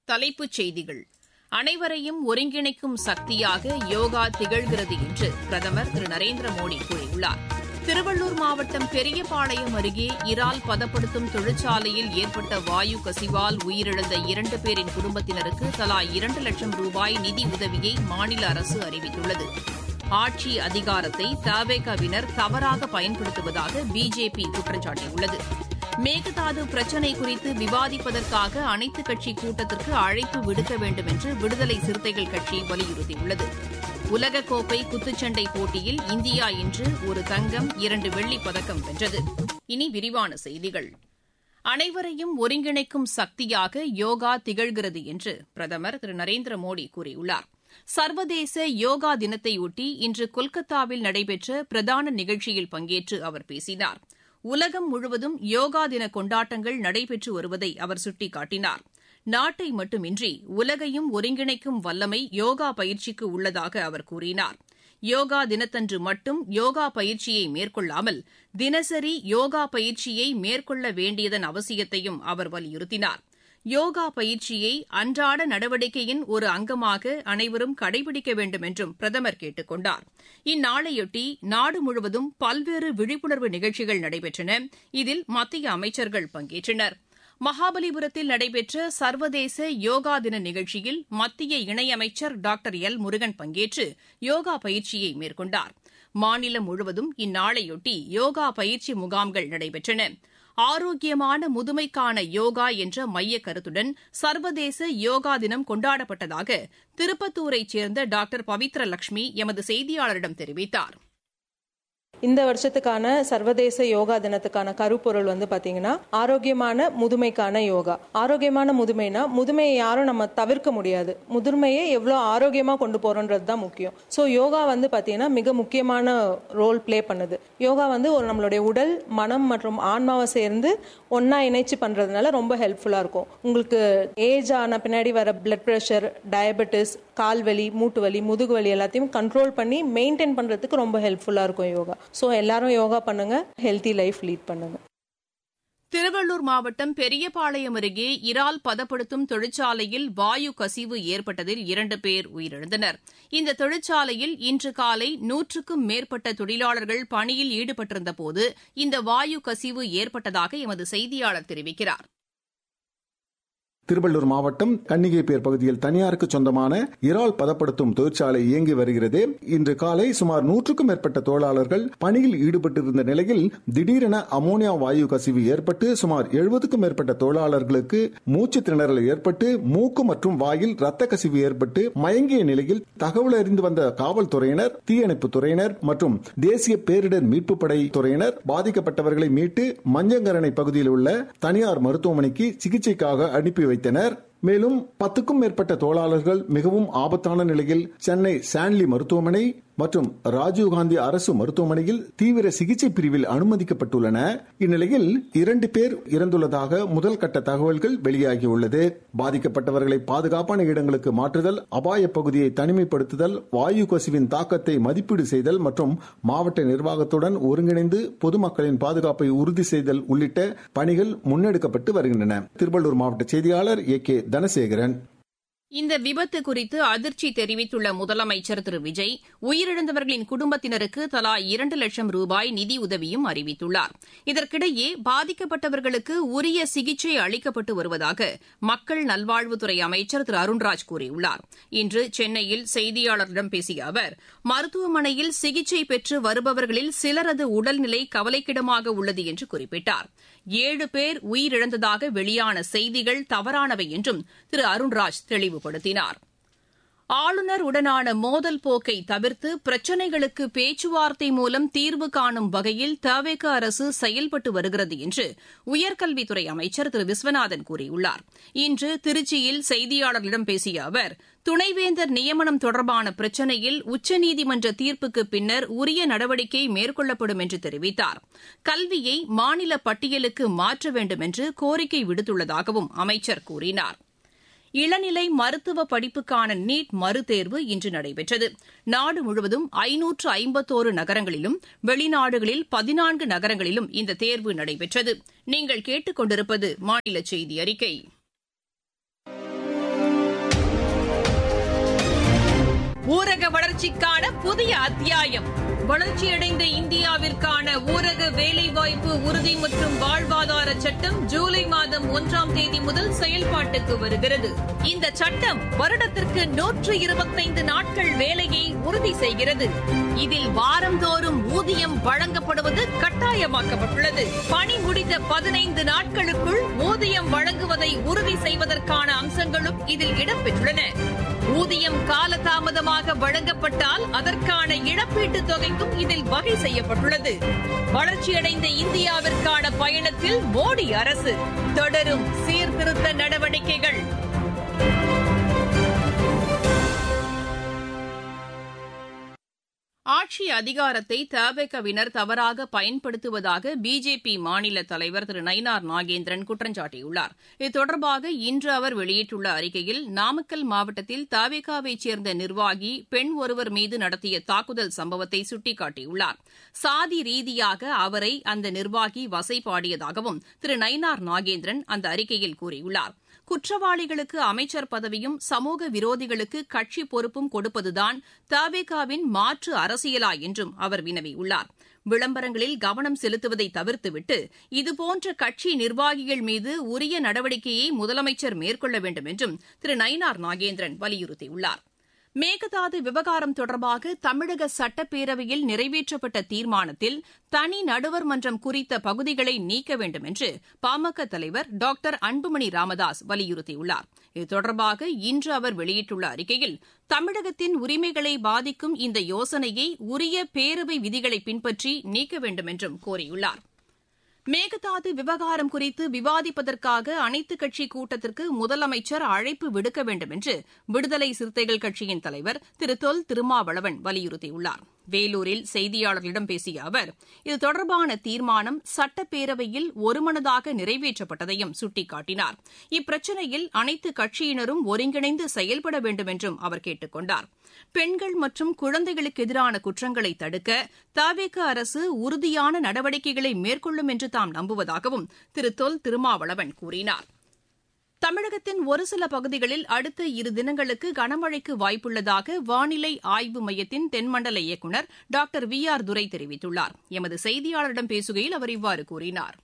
தலைப்புச் செய்திகள் அனைவரையும் ஒருங்கிணைக்கும் சக்தியாக யோகா திகழ்கிறது என்று பிரதமர் திரு நரேந்திர மோடி கூறியுள்ளார் திருவள்ளூர் மாவட்டம் பெரியபாளையம் அருகே இறால் பதப்படுத்தும் தொழிற்சாலையில் ஏற்பட்ட வாயு கசிவால் உயிரிழந்த இரண்டு பேரின் குடும்பத்தினருக்கு தலா இரண்டு லட்சம் ரூபாய் நிதி உதவியை மாநில அரசு அறிவித்துள்ளது ஆட்சி அதிகாரத்தை தவேகவினர் தவறாக பயன்படுத்துவதாக பிஜேபி குற்றம் சாட்டியுள்ளது மேகதாது பிரச்சினை குறித்து விவாதிப்பதற்காக அனைத்துக் கட்சி கூட்டத்திற்கு அழைப்பு விடுக்க வேண்டும் என்று விடுதலை சிறுத்தைகள் கட்சி வலியுறுத்தியுள்ளது உலகக்கோப்பை குத்துச்சண்டை போட்டியில் இந்தியா இன்று ஒரு தங்கம் இரண்டு வெள்ளிப் பதக்கம் வென்றது இனி விரிவான செய்திகள் அனைவரையும் ஒருங்கிணைக்கும் சக்தியாக யோகா திகழ்கிறது என்று பிரதமர் திரு நரேந்திர மோடி கூறியுள்ளார் சர்வதேச யோகா தினத்தையொட்டி இன்று கொல்கத்தாவில் நடைபெற்ற பிரதான நிகழ்ச்சியில் பங்கேற்று அவர் பேசினார் உலகம் முழுவதும் யோகா தின கொண்டாட்டங்கள் நடைபெற்று வருவதை அவர் சுட்டிக்காட்டினார் நாட்டை மட்டுமின்றி உலகையும் ஒருங்கிணைக்கும் வல்லமை யோகா பயிற்சிக்கு உள்ளதாக அவர் கூறினார் யோகா தினத்தன்று மட்டும் யோகா பயிற்சியை மேற்கொள்ளாமல் தினசரி யோகா பயிற்சியை மேற்கொள்ள வேண்டியதன் அவசியத்தையும் அவர் வலியுறுத்தினார் யோகா பயிற்சியை அன்றாட நடவடிக்கையின் ஒரு அங்கமாக அனைவரும் கடைபிடிக்க வேண்டும் என்றும் பிரதமர் கேட்டுக் கொண்டார் இந்நாளையொட்டி நாடு முழுவதும் பல்வேறு விழிப்புணர்வு நிகழ்ச்சிகள் நடைபெற்றன இதில் மத்திய அமைச்சர்கள் பங்கேற்றனர் மகாபலிபுரத்தில் நடைபெற்ற சர்வதேச யோகா தின நிகழ்ச்சியில் மத்திய இணையமைச்சர் டாக்டர் எல் முருகன் பங்கேற்று யோகா பயிற்சியை மேற்கொண்டார் மாநிலம் முழுவதும் இந்நாளையொட்டி யோகா பயிற்சி முகாம்கள் நடைபெற்றன ஆரோக்கியமான முதுமைக்கான யோகா என்ற மைய கருத்துடன் சர்வதேச யோகா தினம் கொண்டாடப்பட்டதாக திருப்பத்தூரைச் சேர்ந்த டாக்டர் பவித்ர லட்சுமி எமது செய்தியாளரிடம் தெரிவித்தார் இந்த வருஷத்துக்கான சர்வதேச யோகா தினத்துக்கான கருப்பொருள் வந்து பாத்தீங்கன்னா ஆரோக்கியமான முதுமைக்கான யோகா ஆரோக்கியமான முதுமைனா முதுமையை யாரும் நம்ம தவிர்க்க முடியாது முதுமையை எவ்வளோ ஆரோக்கியமா கொண்டு போறோன்றது தான் முக்கியம் ஸோ யோகா வந்து பாத்தீங்கன்னா மிக முக்கியமான ரோல் பிளே பண்ணுது யோகா வந்து ஒரு நம்மளுடைய உடல் மனம் மற்றும் ஆன்மாவை சேர்ந்து ஒன்னா இணைச்சு பண்றதுனால ரொம்ப ஹெல்ப்ஃபுல்லா இருக்கும் உங்களுக்கு ஏஜ் ஆன பின்னாடி வர பிளட் ப்ரெஷர் டயபெட்டிஸ் கால்வலி மூட்டு வலி முதுகு வலி எல்லாத்தையும் கண்ட்ரோல் பண்ணி மெயின்டைன் பண்றதுக்கு ரொம்ப ஹெல்ப்ஃபுல்லா இருக்கும் யோகா ஸோ எல்லாரும் யோகா பண்ணுங்க ஹெல்த்தி லைஃப் லீட் பண்ணுங்க திருவள்ளூர் மாவட்டம் பெரியபாளையம் அருகே இறால் பதப்படுத்தும் தொழிற்சாலையில் வாயு கசிவு ஏற்பட்டதில் இரண்டு பேர் உயிரிழந்தனர் இந்த தொழிற்சாலையில் இன்று காலை நூற்றுக்கும் மேற்பட்ட தொழிலாளர்கள் பணியில் ஈடுபட்டிருந்தபோது இந்த வாயு கசிவு ஏற்பட்டதாக எமது செய்தியாளர் தெரிவிக்கிறார் திருவள்ளூர் மாவட்டம் கன்னிகைப்பேர் பகுதியில் தனியாருக்கு சொந்தமான இறால் பதப்படுத்தும் தொழிற்சாலை இயங்கி வருகிறது இன்று காலை சுமார் நூற்றுக்கும் மேற்பட்ட தொழிலாளர்கள் பணியில் ஈடுபட்டிருந்த நிலையில் திடீரென அமோனியா வாயு கசிவு ஏற்பட்டு சுமார் எழுபதுக்கும் மேற்பட்ட தொழிலாளர்களுக்கு மூச்சு திணறல் ஏற்பட்டு மூக்கு மற்றும் வாயில் ரத்த கசிவு ஏற்பட்டு மயங்கிய நிலையில் தகவல் அறிந்து வந்த காவல்துறையினர் தீயணைப்பு துறையினர் மற்றும் தேசிய பேரிடர் மீட்பு படை துறையினர் பாதிக்கப்பட்டவர்களை மீட்டு மஞ்சங்கரணை பகுதியில் உள்ள தனியார் மருத்துவமனைக்கு சிகிச்சைக்காக அனுப்பி வைத்தனர் மேலும் பத்துக்கும் மேற்பட்ட தொழிலாளர்கள் மிகவும் ஆபத்தான நிலையில் சென்னை சான்லி மருத்துவமனை மற்றும் ராஜீவ்காந்தி அரசு மருத்துவமனையில் தீவிர சிகிச்சை பிரிவில் அனுமதிக்கப்பட்டுள்ளன இந்நிலையில் இரண்டு பேர் இறந்துள்ளதாக முதல் கட்ட தகவல்கள் வெளியாகியுள்ளது பாதிக்கப்பட்டவர்களை பாதுகாப்பான இடங்களுக்கு மாற்றுதல் அபாய பகுதியை தனிமைப்படுத்துதல் வாயு கசிவின் தாக்கத்தை மதிப்பீடு செய்தல் மற்றும் மாவட்ட நிர்வாகத்துடன் ஒருங்கிணைந்து பொதுமக்களின் பாதுகாப்பை உறுதி செய்தல் உள்ளிட்ட பணிகள் முன்னெடுக்கப்பட்டு வருகின்றன திருவள்ளூர் மாவட்ட செய்தியாளர் ஏ கே தனசேகரன் இந்த விபத்து குறித்து அதிர்ச்சி தெரிவித்துள்ள முதலமைச்சர் திரு விஜய் உயிரிழந்தவர்களின் குடும்பத்தினருக்கு தலா இரண்டு லட்சம் ரூபாய் நிதியுதவியும் அறிவித்துள்ளார் இதற்கிடையே பாதிக்கப்பட்டவர்களுக்கு உரிய சிகிச்சை அளிக்கப்பட்டு வருவதாக மக்கள் நல்வாழ்வுத்துறை அமைச்சர் திரு அருண்ராஜ் கூறியுள்ளார் இன்று சென்னையில் செய்தியாளர்களிடம் பேசிய அவர் மருத்துவமனையில் சிகிச்சை பெற்று வருபவர்களில் சிலரது உடல்நிலை கவலைக்கிடமாக உள்ளது என்று குறிப்பிட்டார் ஏழு பேர் உயிரிழந்ததாக வெளியான செய்திகள் தவறானவை என்றும் திரு அருண்ராஜ் தெளிவுபடுத்தினார் ஆளுநர் உடனான மோதல் போக்கை தவிர்த்து பிரச்சினைகளுக்கு பேச்சுவார்த்தை மூலம் தீர்வு காணும் வகையில் தவேக அரசு செயல்பட்டு வருகிறது என்று உயர்கல்வித்துறை அமைச்சர் திரு விஸ்வநாதன் கூறியுள்ளார் இன்று திருச்சியில் செய்தியாளர்களிடம் பேசிய அவர் துணைவேந்தர் நியமனம் தொடர்பான பிரச்சினையில் உச்சநீதிமன்ற தீர்ப்புக்கு பின்னர் உரிய நடவடிக்கை மேற்கொள்ளப்படும் என்று தெரிவித்தார் கல்வியை மாநில பட்டியலுக்கு மாற்ற வேண்டும் என்று கோரிக்கை விடுத்துள்ளதாகவும் அமைச்சர் கூறினார் இளநிலை மருத்துவ படிப்புக்கான நீட் மறுதேர்வு இன்று நடைபெற்றது நாடு முழுவதும் ஐநூற்று ஐம்பத்தோரு நகரங்களிலும் வெளிநாடுகளில் பதினான்கு நகரங்களிலும் இந்த தேர்வு நடைபெற்றது நீங்கள் கேட்டுக் கொண்டிருப்பது மாநில செய்தி அறிக்கை ஊரக வளர்ச்சிக்கான புதிய அத்தியாயம் வளர்ச்சியடைந்த இந்தியாவிற்கான ஊரக வேலைவாய்ப்பு உறுதி மற்றும் வாழ்வாதார சட்டம் ஜூலை மாதம் ஒன்றாம் தேதி முதல் செயல்பாட்டுக்கு வருகிறது இந்த சட்டம் வருடத்திற்கு நூற்று இருபத்தைந்து நாட்கள் வேலையை உறுதி செய்கிறது இதில் வாரந்தோறும் ஊதியம் வழங்கப்படுவது கட்டாயமாக்கப்பட்டுள்ளது பணி முடிந்த பதினைந்து நாட்களுக்குள் ஊதியம் வழங்குவதை உறுதி செய்வதற்கான அம்சங்களும் இதில் இடம்பெற்றுள்ளன ஊதியம் காலதாமதமாக வழங்கப்பட்டால் அதற்கான இழப்பீட்டுத் தொகைக்கும் இதில் வகை செய்யப்பட்டுள்ளது வளர்ச்சியடைந்த இந்தியாவிற்கான பயணத்தில் மோடி அரசு தொடரும் சீர்திருத்த நடவடிக்கைகள் ஆட்சி அதிகாரத்தை தபகவினர் தவறாக பயன்படுத்துவதாக பிஜேபி மாநில தலைவர் திரு நயினார் நாகேந்திரன் குற்றம் சாட்டியுள்ளார் இது தொடர்பாக இன்று அவர் வெளியிட்டுள்ள அறிக்கையில் நாமக்கல் மாவட்டத்தில் தவேகாவை சேர்ந்த நிர்வாகி பெண் ஒருவர் மீது நடத்திய தாக்குதல் சம்பவத்தை சுட்டிக்காட்டியுள்ளார் சாதி ரீதியாக அவரை அந்த நிர்வாகி வசைபாடியதாகவும் திரு நயினார் நாகேந்திரன் அந்த அறிக்கையில் கூறியுள்ளார் குற்றவாளிகளுக்கு அமைச்சர் பதவியும் சமூக விரோதிகளுக்கு கட்சி பொறுப்பும் கொடுப்பதுதான் தவேகாவின் மாற்று அரசியலா என்றும் அவர் வினவியுள்ளார் விளம்பரங்களில் கவனம் செலுத்துவதை தவிர்த்துவிட்டு இதுபோன்ற கட்சி நிர்வாகிகள் மீது உரிய நடவடிக்கையை முதலமைச்சர் மேற்கொள்ள வேண்டும் என்றும் திரு நயினார் நாகேந்திரன் வலியுறுத்தியுள்ளார் மேகதாது விவகாரம் தொடர்பாக தமிழக சட்டப்பேரவையில் நிறைவேற்றப்பட்ட தீர்மானத்தில் தனி நடுவர் மன்றம் குறித்த பகுதிகளை நீக்க வேண்டும் என்று பாமக தலைவர் டாக்டர் அன்புமணி ராமதாஸ் வலியுறுத்தியுள்ளார் இது தொடர்பாக இன்று அவர் வெளியிட்டுள்ள அறிக்கையில் தமிழகத்தின் உரிமைகளை பாதிக்கும் இந்த யோசனையை உரிய பேரவை விதிகளை பின்பற்றி நீக்க வேண்டும் என்றும் கோரியுள்ளார் மேகதாது விவகாரம் குறித்து விவாதிப்பதற்காக அனைத்துக் கட்சி கூட்டத்திற்கு முதலமைச்சர் அழைப்பு விடுக்க வேண்டும் என்று விடுதலை சிறுத்தைகள் கட்சியின் தலைவர் திரு தொல் திருமாவளவன் வலியுறுத்தியுள்ளார் வேலூரில் செய்தியாளர்களிடம் பேசிய அவர் இது தொடர்பான தீர்மானம் சட்டப்பேரவையில் ஒருமனதாக நிறைவேற்றப்பட்டதையும் சுட்டிக்காட்டினார் இப்பிரச்சினையில் அனைத்து கட்சியினரும் ஒருங்கிணைந்து செயல்பட வேண்டும் என்றும் அவர் கேட்டுக் கொண்டார் பெண்கள் மற்றும் குழந்தைகளுக்கு எதிரான குற்றங்களை தடுக்க தவேக அரசு உறுதியான நடவடிக்கைகளை மேற்கொள்ளும் என்று தாம் நம்புவதாகவும் திரு தொல் திருமாவளவன் கூறினார் தமிழகத்தின் ஒரு சில பகுதிகளில் அடுத்த இரு தினங்களுக்கு கனமழைக்கு வாய்ப்புள்ளதாக வானிலை ஆய்வு மையத்தின் தென்மண்டல இயக்குநர் டாக்டர் வி ஆர் துரை தெரிவித்துள்ளார் எமது செய்தியாளரிடம் பேசுகையில் அவர் இவ்வாறு கூறினார்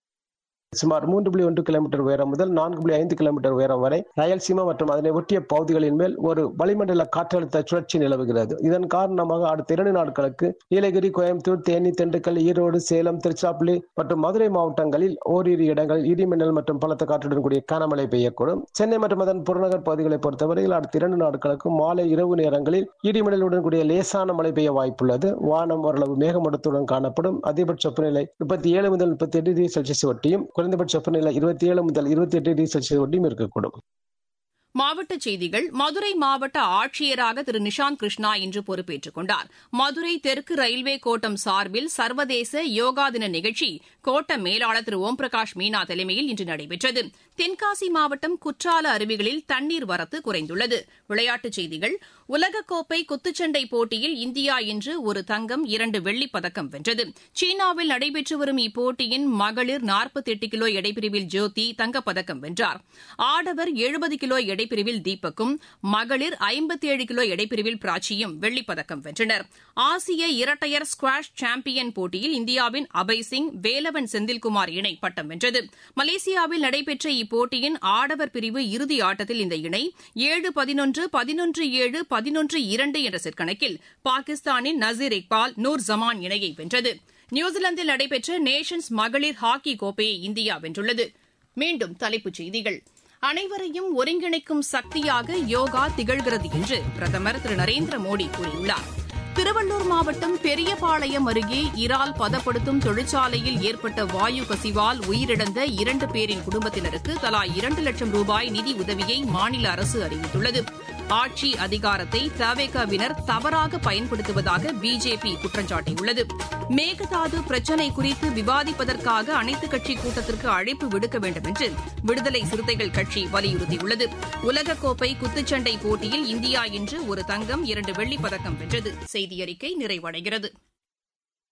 சுமார் மூன்று புள்ளி ஒன்று கிலோமீட்டர் உயரம் முதல் நான்கு புள்ளி ஐந்து கிலோமீட்டர் உயரம் வரை ரயல்சீமா மற்றும் அதனை ஒட்டிய பகுதிகளின் மேல் ஒரு வளிமண்டல காற்றழுத்த சுழற்சி நிலவுகிறது இதன் காரணமாக அடுத்த இரண்டு நாட்களுக்கு நீலகிரி கோயம்புத்தூர் தேனி திண்டுக்கல் ஈரோடு சேலம் திருச்சிராப்பள்ளி மற்றும் மதுரை மாவட்டங்களில் ஓரிரு இடங்களில் இடிமின்னல் மற்றும் பலத்த காற்றுடன் கூடிய கனமழை பெய்யக்கூடும் சென்னை மற்றும் அதன் புறநகர் பகுதிகளை பொறுத்தவரையில் அடுத்த இரண்டு நாட்களுக்கு மாலை இரவு நேரங்களில் இடிமின்னலுடன் கூடிய லேசான மழை பெய்ய வாய்ப்புள்ளது வானம் ஓரளவு மேகமூட்டத்துடன் காணப்படும் அதிகபட்ச வெப்பநிலை முப்பத்தி ஏழு முதல் முப்பத்தி எட்டு டிகிரி செல்சியஸ் ஒட்டியும் குறைந்தபட்ச வெப்பநிலை இருபத்தி ஏழு முதல் இருபத்தி எட்டு டிகிரி செல்சியஸ் ஒட்டியும் இருக்கக்கூடும் மாவட்டச் செய்திகள் மதுரை மாவட்ட ஆட்சியராக திரு நிஷாந்த் கிருஷ்ணா இன்று பொறுப்பேற்றுக் கொண்டார் மதுரை தெற்கு ரயில்வே கோட்டம் சார்பில் சர்வதேச யோகா தின நிகழ்ச்சி கோட்ட மேலாளர் திரு ஓம் பிரகாஷ் மீனா தலைமையில் இன்று நடைபெற்றது தென்காசி மாவட்டம் குற்றால அருவிகளில் தண்ணீர் வரத்து குறைந்துள்ளது விளையாட்டுச் செய்திகள் உலகக்கோப்பை குத்துச்சண்டை போட்டியில் இந்தியா இன்று ஒரு தங்கம் இரண்டு வெள்ளிப் பதக்கம் வென்றது சீனாவில் நடைபெற்று வரும் இப்போட்டியின் மகளிர் நாற்பத்தி எட்டு கிலோ எடைப்பிரிவில் ஜோதி தங்கப்பதக்கம் வென்றார் ஆடவர் எழுபது கிலோ எடைப்பிரிவில் தீபக்கும் மகளிர் ஐம்பத்தி ஏழு கிலோ எடைப்பிரிவில் பிராச்சியும் வெள்ளிப் பதக்கம் வென்றனர் ஆசிய இரட்டையர் ஸ்குவாஷ் சாம்பியன் போட்டியில் இந்தியாவின் அபய் சிங் வேலவன் செந்தில்குமார் இணை பட்டம் வென்றது மலேசியாவில் நடைபெற்ற இப்போட்டியின் ஆடவர் பிரிவு இறுதி ஆட்டத்தில் இந்த இணை ஏழு பதினொன்று பதினொன்று ஏழு பதினொன்று இரண்டு என்ற செட் கணக்கில் பாகிஸ்தானின் நசீர் இக்பால் நூர் ஜமான் இணையை வென்றது நியூசிலாந்தில் நடைபெற்ற நேஷன்ஸ் மகளிர் ஹாக்கி கோப்பையை இந்தியா வென்றுள்ளது மீண்டும் தலைப்புச் செய்திகள் அனைவரையும் ஒருங்கிணைக்கும் சக்தியாக யோகா திகழ்கிறது என்று பிரதமர் திரு நரேந்திர மோடி கூறியுள்ளார் திருவள்ளூர் மாவட்டம் பெரியபாளையம் அருகே இறால் பதப்படுத்தும் தொழிற்சாலையில் ஏற்பட்ட வாயு கசிவால் உயிரிழந்த இரண்டு பேரின் குடும்பத்தினருக்கு தலா இரண்டு லட்சம் ரூபாய் நிதி உதவியை மாநில அரசு அறிவித்துள்ளது ஆட்சி அதிகாரத்தை தவேகவினர் தவறாக பயன்படுத்துவதாக பிஜேபி குற்றம் சாட்டியுள்ளது மேகதாது பிரச்சினை குறித்து விவாதிப்பதற்காக அனைத்துக் கட்சி கூட்டத்திற்கு அழைப்பு விடுக்க வேண்டும் என்று விடுதலை சிறுத்தைகள் கட்சி வலியுறுத்தியுள்ளது உலகக்கோப்பை குத்துச்சண்டை போட்டியில் இந்தியா இன்று ஒரு தங்கம் இரண்டு வெள்ளிப் பதக்கம் வென்றது செய்தியறிக்கை நிறைவடைகிறது